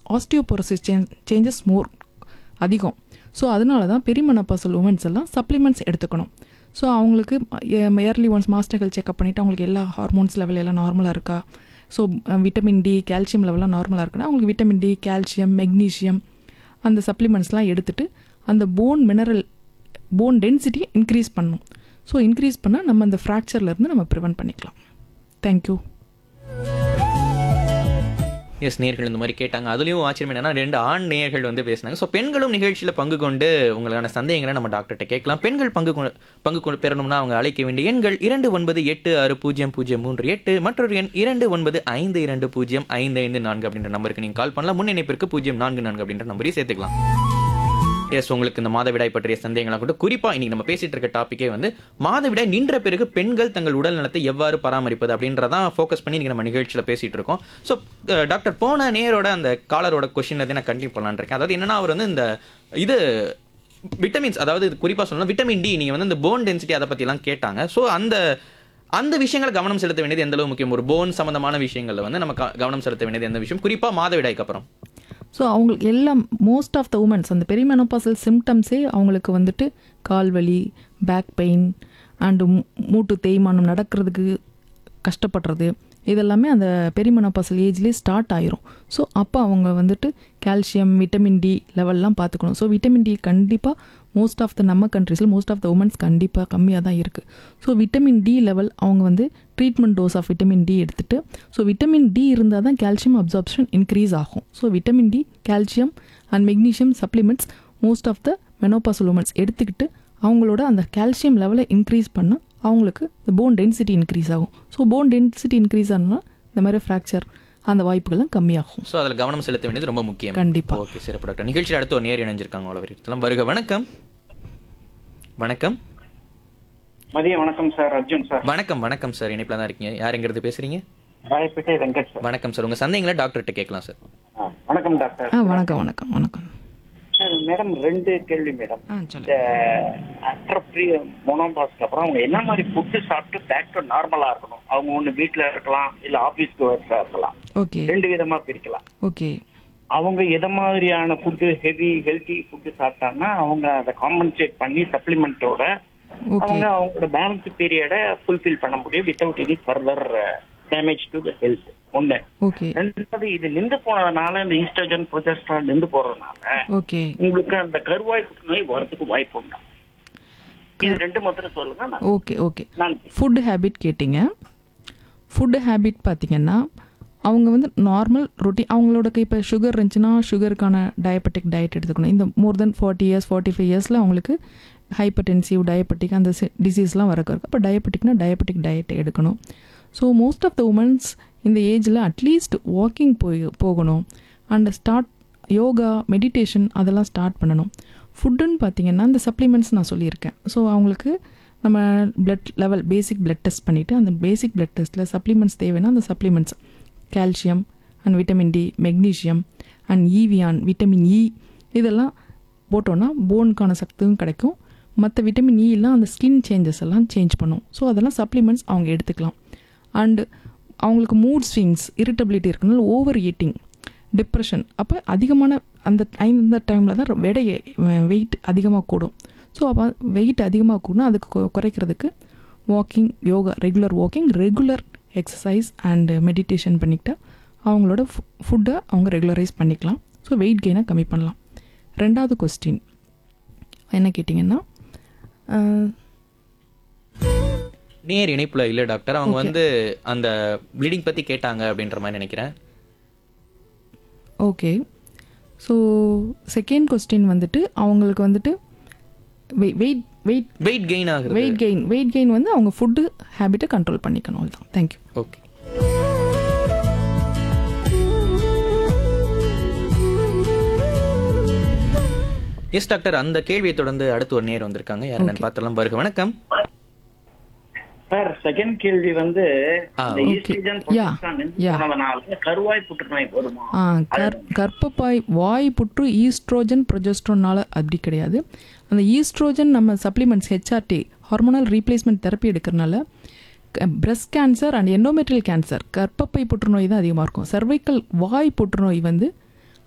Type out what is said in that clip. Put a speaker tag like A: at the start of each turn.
A: Osteoporosis changes மோர் அதிகம் so அதனால தான் பெரிமனப்பாசல் உமன்ஸ் எல்லாம் சப்ளிமெண்ட்ஸ் எடுத்துக்கணும் ஸோ அவங்களுக்கு yearly once master health checkup பண்ணிவிட்டு அவங்களுக்கு எல்லா ஹார்மோன்ஸ் லெவல் எல்லாம் நார்மலாக இருக்கா ஸோ விட்டமின் டி கால்சியம் லெவலாம் நார்மலாக இருக்குன்னா அவங்களுக்கு விட்டமின் டி கால்சியம் மெக்னீஷியம் அந்த சப்ளிமெண்ட்ஸ்லாம் எடுத்துட்டு அந்த bone mineral bone density increase பண்ணணும் ஸோ இன்க்ரீஸ் பண்ணால் நம்ம அந்த ஃப்ராக்சர்லேருந்து நம்ம ப்ரிவென்ட் பண்ணிக்கலாம் தேங்க்யூ
B: எஸ் நேர்கள் இந்த மாதிரி கேட்டாங்க அதுலயும் ஆச்சரியம் என்னன்னா ரெண்டு ஆண் நேயர்கள் வந்து பேசினாங்க ஸோ பெண்களும் நிகழ்ச்சியில் பங்கு கொண்டு உங்களுக்கான சந்தேகங்களை நம்ம டாக்டர்கிட்ட கேட்கலாம் பெண்கள் பங்கு கொ- பங்கு கொண்டு பெறணும்னா அவங்க அழைக்க வேண்டிய எண்கள் இரண்டு ஒன்பது எட்டு ஆறு பூஜ்ஜியம் பூஜ்ஜியம் மூன்று எட்டு மற்றொரு எண் இரண்டு ஒன்பது ஐந்து இரண்டு பூஜ்ஜியம் ஐந்து ஐந்து நான்கு அப்படின்ற நம்பருக்கு நீங்கள் கால் பண்ணலாம் முன் இணைப்பிற்கு பூஜ்ஜியம் நான்கு நான்கு அப்படின்ற நம்பரையும் சேர்த்துக்கலாம் எஸ் உங்களுக்கு இந்த மாதவிடாய் பற்றிய சந்தேகங்களாக கூட குறிப்பாக இன்னைக்கு நம்ம பேசிட்டு இருக்க டாப்பிக்கே வந்து மாதவிடாய் நின்ற பிறகு பெண்கள் தங்கள் உடல் நலத்தை எவ்வாறு பராமரிப்பது அப்படின்றதான் ஃபோக்கஸ் பண்ணி இன்னைக்கு நம்ம நிகழ்ச்சியில் பேசிட்டு இருக்கோம் ஸோ டாக்டர் போன நேரோட அந்த காலரோட கொஸ்டின் நான் கண்டினியூ பண்ணலான்னு இருக்கேன் அதாவது என்னன்னா அவர் வந்து இந்த இது விட்டமின்ஸ் அதாவது இது குறிப்பாக சொல்லணும் விட்டமின் டி நீங்கள் வந்து இந்த போன் டென்சிட்டி அதை பற்றிலாம் கேட்டாங்க ஸோ அந்த அந்த விஷயங்களை கவனம் செலுத்த வேண்டியது எந்த அளவு முக்கியம் ஒரு போன் சம்பந்தமான விஷயங்கள்ல வந்து நம்ம க- கவனம் செலுத்த வேண்டியது எந்த விஷயம் குறிப்பாக மாதவிடாய்க்கு அப்புறம்
A: ஸோ அவங்களுக்கு எல்லாம் மோஸ்ட் ஆஃப் த உமன்ஸ் அந்த பெரிமெனோபாசல் சிம்டம்ஸே அவங்களுக்கு வந்துட்டு கால் வலி பேக் பெயின் அண்டு மூட்டு தேய்மானம் நடக்கிறதுக்கு கஷ்டப்படுறது இதெல்லாமே அந்த பெரிமெனோபாசல் ஏஜ்லேயே ஸ்டார்ட் ஆயிரும் ஸோ அப்போ அவங்க வந்துட்டு கால்சியம் விட்டமின் டி லெவல்லாம் பார்த்துக்கணும் ஸோ விட்டமின் டி கண்டிப்பாக மோஸ்ட் ஆஃப் த நம்ம கண்ட்ரீஸில் மோஸ்ட் ஆஃப் த உமன்ஸ் கண்டிப்பாக கம்மியாக தான் இருக்குது ஸோ விட்டமின் டி லெவல் அவங்க வந்து treatment dose of vitamin D எடுத்துட்டு ஸோ விட்டமின் டி இருந்தால் தான் கால்சியம் அப்சார்ப்ஷன் இன்க்ரீஸ் ஆகும் so vitamin D calcium and magnesium supplements most of the menopausal women's எடுத்துக்கிட்டு அவங்களோட அந்த கால்சியம் லெவலை இன்க்ரீஸ் பண்ணால் அவங்களுக்கு போன் டென்சிட்டி இன்க்ரீஸ் ஆகும் ஸோ போன் டென்சிட்டி இன்க்ரீஸ் ஆனால் இந்த மாதிரி ஃப்ராக்சர் அந்த வாய்ப்புகள்லாம் கம்மியாகும்
B: ஸோ அதில் கவனம் செலுத்த வேண்டியது ரொம்ப முக்கியம்
A: கண்டிப்பா.
B: ஓகே சிறப்பு டாக்டர் நிகழ்ச்சியில் அடுத்து ஒரு நேர் இணைஞ்சிருக்காங்க அவ்வளோ வரைக்கும் வருக வணக்கம் வணக்கம்
C: மதியம் வணக்கம் சார் அர்ஜுன் சார்
B: வணக்கம் வணக்கம் சார் இணைப்பில் தான் இருக்கீங்க யாருங்கிறது பேசுறீங்க
C: ராயப்பேட்டை வெங்கட் சார்
B: வணக்கம் சார் உங்க சந்தேகங்களை டாக்டர்கிட்ட கேட்கலாம் சார்
C: ஆ, வணக்கம் டாக்டர்
A: ஆ வணக்கம் வணக்கம் வணக்கம்
C: சார், மேடம் ரெண்டு கேள்வி மேடம்
A: ஆ
C: இந்த
A: சொல்லுங்கள்
C: அட்ரப்ரி மொனோபாஸ்க்கு அப்புறம் அவங்க என்ன மாதிரி ஃபுட்டு சாப்பிட்டு பேக் டு நார்மலா இருக்கணும் அவங்க ஒண்ணு வீட்ல இருக்கலாம் இல்ல ஆபீஸ்க்கு ஒர்க்கா இருக்கலாம்
A: ஓகே
C: ரெண்டு விதமா பிரிக்கலாம்
A: ஓகே
C: அவங்க எதை மாதிரியான ஃபுட்டு ஹெவி ஹெல்த்தி ஃபுட்டு சாப்பிட்டாங்கன்னா அவங்க அதை காம்பன்சேட் பண்ணி சப்ளிமெண்ட்டோட
A: ஓகே
C: அவங்க அவங்களோட பேலன்ஸ் பீரியடை ஃபுல்ஃபில் பண்ண முடியும் without any further damage to the health ஒண்ணு
A: ஓகே
C: ரெண்டாவது இது நின்று போனதுனால இந்த ஈஸ்ட்ரஜன் ப்ரொஜெஸ்ட்ரான் நின்று போறதுனால
A: ஓகே
C: உங்களுக்கு அந்த கருவாய் புற்றுநோய் வரதுக்கு வாய்ப்பு உண்டா இது ரெண்டு மாத்திரம் சொல்லுங்க நான்
A: ஓகே ஓகே
C: நான்
A: ஃபுட் ஹேபிட் கேட்டிங்க ஃபுட் ஹேபிட் பார்த்தீங்கன்னா அவங்க வந்து நார்மல் ரொட்டீன் அவங்களோட இப்போ சுகர் இருந்துச்சுன்னா சுகருக்கான டயபெட்டிக் டயட் எடுத்துக்கணும் இந்த more than forty years forty five இயர்ஸில் அவங்களுக்கு ஹைப்பர்டென்சிவ் டயபெட்டிக் அந்த டிசீஸ்லாம் வரக்கு இருக்கு அப்போ டயபெட்டிக்னா டயபெட்டிக் டயட் எடுக்கணும் so most of the women's இந்த ஏஜில் அட்லீஸ்ட் வாக்கிங் போய் போகணும் அண்ட் ஸ்டார்ட் யோகா மெடிடேஷன் அதெல்லாம் ஸ்டார்ட் பண்ணணும் ஃபுட்டுன்னு பார்த்தீங்கன்னா இந்த சப்ளிமெண்ட்ஸ் நான் சொல்லியிருக்கேன் ஸோ அவங்களுக்கு நம்ம blood level basic blood test பண்ணிவிட்டு அந்த பேசிக் பிளட் டெஸ்ட்டில் சப்ளிமெண்ட்ஸ் தேவைன்னா அந்த supplements calcium and vitamin D magnesium and ஈவியான் விட்டமின் இ இதெல்லாம் போட்டோன்னா போனுக்கான சக்தியும் கிடைக்கும் மற்ற விட்டமின் இ எல்லாம் அந்த ஸ்கின் சேஞ்சஸ் எல்லாம் சேஞ்ச் பண்ணும் ஸோ அதெல்லாம் சப்ளிமெண்ட்ஸ் அவங்க எடுத்துக்கலாம் அண்டு அவங்களுக்கு மூட் ஸ்விங்ஸ் இரிட்டபிலிட்டி இருக்கனால ஓவர் ஈட்டிங் டிப்ரெஷன் அப்போ அதிகமான அந்த டைம் இந்த டைமில் தான் எடை வெயிட் அதிகமாக கூடும் ஸோ அப்போ வெயிட் அதிகமாக கூடனா அதுக்கு கொ- குறைக்கிறதுக்கு walking yoga regular walking regular exercise and meditation பண்ணிக்கிட்டா அவங்களோட ஃபுட்டை அவங்க ரெகுலரைஸ் பண்ணிக்கலாம் ஸோ வெயிட் கெயினை கம்மி பண்ணலாம் ரெண்டாவது கொஸ்டின் என்ன கேட்டிங்கன்னா அஹ்,
B: நேர் இணைப்புல இல்ல டாக்டர் அவங்க
A: Okay.
B: வந்து அந்த ப்ளீடிங் பத்தி கேட்டாங்க அப்படின்ற மாதிரி நினைக்கிறேன்
A: ஓகே ஸோ செகண்ட் கொஸ்டின் வந்துட்டு அவங்களுக்கு வந்துட்டு வெயிட் வெயிட்
B: வெயிட் கெயின் ஆகுது
A: வெயிட் கெயின் வெயிட் கெயின் வந்து அவங்க ஃபுட்டு ஹேபிட்டை கண்ட்ரோல் பண்ணிக்கணும் அவ்வளோதான் தேங்க்யூ
B: ஓகே எஸ் டாக்டர் அந்த கேள்வியை தொடர்ந்து அடுத்து ஒரு நேர் வந்திருக்காங்க யாருன்னு பார்த்தலாம் வருக வணக்கம்
C: சார் செகண்ட் கேள்வி வந்து
A: Ah,
C: இந்த
A: okay.
C: ஈஸ்ட்ரஜன்
A: Yeah,
C: ப்ரொஜெஸ்ட்ரான் நின்று
A: yeah.
C: போனதுனால கருவாய் புற்றுநோய் வருமா
A: ஆ கர் கர்ப்பப்பாய் வாய் புற்று ஈஸ்ட்ரோஜன் ப்ரொஜெஸ்ட்ரோனால அப்படி கிடையாது அந்த ஈஸ்ட்ரோஜன் நம்ம supplements HRT hormonal replacement therapy எடுக்கிறனால breast cancer and endometrial cancer கர்ப்பப்பை புற்றுநோய் தான் அதிகமாக இருக்கும் சர்வைக்கல் வாய் புற்றுநோய் வந்து